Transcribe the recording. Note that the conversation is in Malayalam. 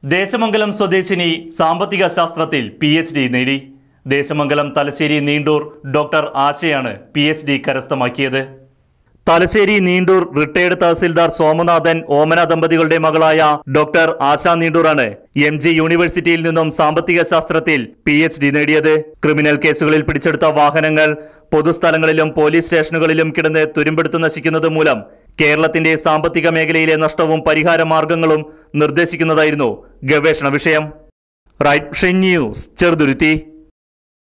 ദേശമംഗലം സ്വദേശിനി സാമ്പത്തിക ശാസ്ത്രത്തിൽ പി എച്ച് ഡി നേടി ദേശമംഗലം തലശ്ശേരി നീണ്ടൂർ ഡോക്ടർ ആശയാണ് പി എച്ച് ഡി കരസ്ഥമാക്കിയത് തലശ്ശേരി നീണ്ടൂർ റിട്ടയർഡ് തഹസിൽദാർ സോമനാഥൻ ഓമന ദമ്പതികളുടെ മകളായ ഡോക്ടർ ആശ നീണ്ടൂറാണ് എം ജി യൂണിവേഴ്സിറ്റിയിൽ നിന്നും സാമ്പത്തിക ശാസ്ത്രത്തിൽ പി എച്ച് ഡി നേടിയത് ക്രിമിനൽ കേസുകളിൽ പിടിച്ചെടുത്ത വാഹനങ്ങൾ പൊതുസ്ഥലങ്ങളിലും പോലീസ് സ്റ്റേഷനുകളിലും കിടന്ന് തുരുമ്പെടുത്ത് നശിക്കുന്നത് മൂലം കേരളത്തിന്റെ സാമ്പത്തിക മേഖലയിലെ നഷ്ടവും പരിഹാര മാർഗങ്ങളും നിർദ്ദേശിക്കുന്നതായിരുന്നു ഗവേഷണ വിഷയം റൈറ്റ് ന്യൂസ് ചെറുതുരുത്തി